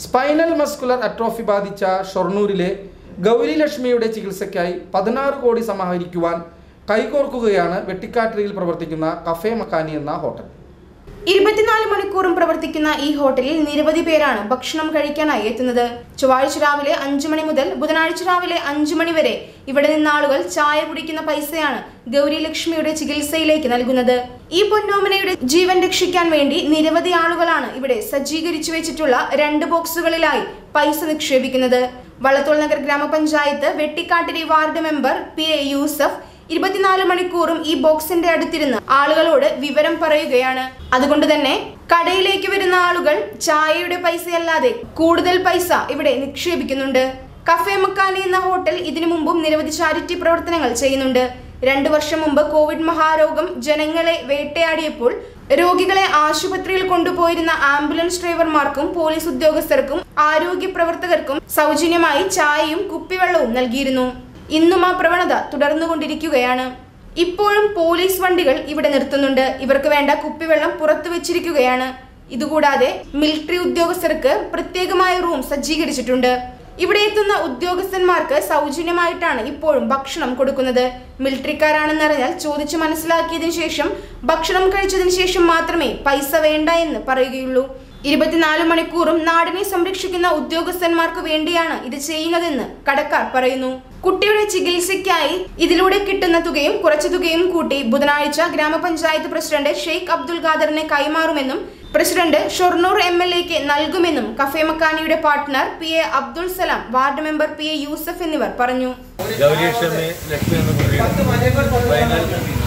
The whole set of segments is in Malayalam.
സ്പൈനൽ മസ്കുലർ അട്രോഫി ബാധിച്ച ഷൊർണൂരിലെ ഗൗരി ലക്ഷ്മിയുടെ ചികിത്സയ്ക്കായി പതിനാറ് കോടി സമാഹരിക്കുവാൻ കൈകോർക്കുകയാണ് വെട്ടിക്കാട്ടിരിയിൽ പ്രവർത്തിക്കുന്ന കഫേ മക്കാനി എന്ന ഹോട്ടൽ ഇരുപത്തിനാല് മണിക്കൂറും പ്രവർത്തിക്കുന്ന ഈ ഹോട്ടലിൽ നിരവധി പേരാണ് ഭക്ഷണം കഴിക്കാനായി എത്തുന്നത് ചൊവ്വാഴ്ച രാവിലെ അഞ്ചു മണി മുതൽ ബുധനാഴ്ച രാവിലെ അഞ്ചു മണി വരെ ഇവിടെ നിന്ന് ആളുകൾ ചായ കുടിക്കുന്ന പൈസയാണ് ഗൗരി ലക്ഷ്മിയുടെ ചികിത്സയിലേക്ക് നൽകുന്നത് ഈ പൊന്നോമനയുടെ ജീവൻ രക്ഷിക്കാൻ വേണ്ടി നിരവധി ആളുകളാണ് ഇവിടെ സജ്ജീകരിച്ചു വെച്ചിട്ടുള്ള രണ്ട് ബോക്സുകളിലായി പൈസ നിക്ഷേപിക്കുന്നത് വള്ളത്തോൾ നഗർ ഗ്രാമപഞ്ചായത്ത് Vettikkattiri ward member P A Yusuf ഇരുപത്തിനാല് മണിക്കൂറും ഈ ബോക്സിന്റെ അടുത്തിരുന്ന് ആളുകളോട് വിവരം പറയുകയാണ് അതുകൊണ്ട് തന്നെ കടയിലേക്ക് വരുന്ന ആളുകൾ ചായയുടെ പൈസയല്ലാതെ കൂടുതൽ പൈസ ഇവിടെ നിക്ഷേപിക്കുന്നുണ്ട് കഫേ മക്കാനി എന്ന ഹോട്ടൽ ഇതിനു മുമ്പും നിരവധി ചാരിറ്റി പ്രവർത്തനങ്ങൾ ചെയ്യുന്നുണ്ട് രണ്ടു വർഷം മുമ്പ് കോവിഡ് മഹാരോഗം ജനങ്ങളെ വേട്ടയാടിയപ്പോൾ രോഗികളെ ആശുപത്രിയിൽ കൊണ്ടുപോയിരുന്ന ആംബുലൻസ് ഡ്രൈവർമാർക്കും പോലീസ് ഉദ്യോഗസ്ഥർക്കും ആരോഗ്യ പ്രവർത്തകർക്കും സൗജന്യമായി ചായയും കുപ്പിവെള്ളവും നൽകിയിരുന്നു ഇന്നും ആ പ്രവണത തുടർന്നുകൊണ്ടിരിക്കുകയാണ് ഇപ്പോഴും പോലീസ് വണ്ടികൾ ഇവിടെ നിർത്തുന്നുണ്ട് ഇവർക്ക് വേണ്ട കുപ്പിവെള്ളം പുറത്തു വെച്ചിരിക്കുകയാണ് ഇതുകൂടാതെ മിലിറ്ററി ഉദ്യോഗസ്ഥർക്ക് പ്രത്യേകമായ റൂം സജ്ജീകരിച്ചിട്ടുണ്ട് ഇവിടെ എത്തുന്ന ഉദ്യോഗസ്ഥന്മാർക്ക് സൗജന്യമായിട്ടാണ് ഇപ്പോഴും ഭക്ഷണം കൊടുക്കുന്നത് മിലിറ്ററിക്കാരാണെന്നറിഞ്ഞാൽ ചോദിച്ചു മനസ്സിലാക്കിയതിനു ശേഷം ഭക്ഷണം കഴിച്ചതിന് ശേഷം മാത്രമേ പൈസ വേണ്ട എന്ന് പറയുകയുള്ളൂ ഇരുപത്തിനാല് മണിക്കൂറും നാടിനെ സംരക്ഷിക്കുന്ന ഉദ്യോഗസ്ഥന്മാർക്ക് വേണ്ടിയാണ് ഇത് ചെയ്യുന്നതെന്ന് കടക്കാർ പറയുന്നു കുട്ടിയുടെ ചികിത്സയ്ക്കായി ഇതിലൂടെ കിട്ടുന്ന തുകയും കുറച്ചു തുകയും കൂട്ടി ബുധനാഴ്ച ഗ്രാമപഞ്ചായത്ത് പ്രസിഡന്റ് ഷെയ്ഖ് അബ്ദുൽ ഖാദറിനെ കൈമാറുമെന്നും പ്രസിഡന്റ് ഷൊർണൂർ എം എൽ എക്ക് നൽകുമെന്നും കഫേ മക്കാനിയുടെ partner P A Abdul Salam ward member P A Yusuf എന്നിവർ പറഞ്ഞു ഗൗരി ലക്ഷ്മി ലക്ഷ്മി എന്ന കുട്ടിയുടെ ഫൈനൽ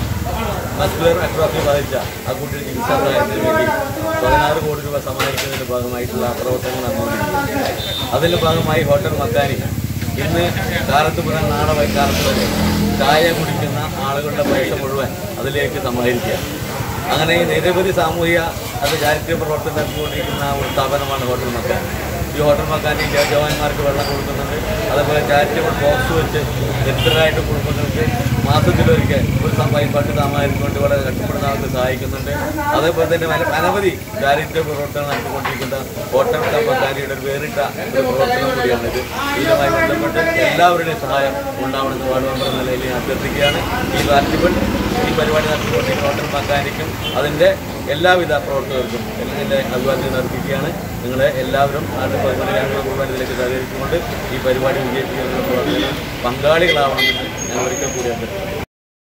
മസ്കുലർ അട്രോഫി ബാധിച്ച ആ കുട്ടിയുടെ ചികിത്സാ സഹായത്തിന് വേണ്ടി പതിനാറ് കോടി രൂപ സമാഹരിക്കുന്നതിന്റെ ഭാഗമായിട്ടുള്ള പ്രവർത്തനങ്ങൾ നടന്നുകൊണ്ടിരിക്കുകയാണ് അതിന്റെ ഭാഗമായി ഹോട്ടൽ മക്കാനി ഇന്ന് കാലത്ത് മുതൽ നാളെ വൈകാലത്ത് വരെ ചായ കുടിക്കുന്ന ആളുകളുടെ പൈസ മുഴുവൻ അതിലേക്ക് സമാഹരിക്കുക അങ്ങനെ നിരവധി സാമൂഹിക അത് ചാരിത്യ പ്രവർത്തനം നടത്തിക്കൊണ്ടിരിക്കുന്ന ഒരു സ്ഥാപനമാണ് ഹോട്ടൽ മക്കാനി ഈ ഹോട്ടൽ മക്കാനി ജവാന്മാർക്ക് വെള്ളം കൊടുക്കുന്നുണ്ട് അതേപോലെ ചാരിറ്റബിൾ ബോക്സ് വെച്ച് ദരിദ്രരായിട്ട് കുടുംബങ്ങൾക്ക് മാസത്തിലൊരിക്കൽ ഒരു സംഭവം ഫണ്ട് സമാഹരിച്ചുകൊണ്ട് ഇവിടെ കഷ്ടപ്പെടുന്ന ആൾക്ക് സഹായിക്കുന്നുണ്ട് അതേപോലെ തന്നെ പല അനവധി ചാരിത്യ പ്രവർത്തനം നടത്തിക്കൊണ്ടിരിക്കുന്ന ഹോട്ടൽ മക്കാനിയുടെ ഒരു വേറിട്ട ഒരു പ്രവർത്തനം കൂടിയാണിത് ഇതുമായി ബന്ധപ്പെട്ട് എല്ലാവരുടെയും സഹായം ഉണ്ടാവണമെന്ന് വാർഡ് മെമ്പർ എന്ന നിലയിൽ ഞാൻ അഭ്യർത്ഥിക്കുകയാണ് ഈ വാർഡിബിൾ ഈ പരിപാടി നടത്തിക്കൊണ്ടിരിക്കുന്ന ഹോട്ടൽ മക്കാനിക്കും അതിൻ്റെ എല്ലാവിധ പ്രവർത്തകർക്കും എൻ്റെ അഭിവാദ്യം അർപ്പിക്കുകയാണ് നിങ്ങളെ എല്ലാവരും നാട്ടിൽ പരിപാടിയിലേക്ക് സഹകരിച്ചുകൊണ്ട് ഈ പരിപാടി വിജയിപ്പിക്കുന്ന പ്രവർത്തനത്തിൽ പങ്കാളികളാവണമെന്ന് ഞാൻ ഒരിക്കൽ കൂടി അഭ്യർത്ഥിക്കുന്നു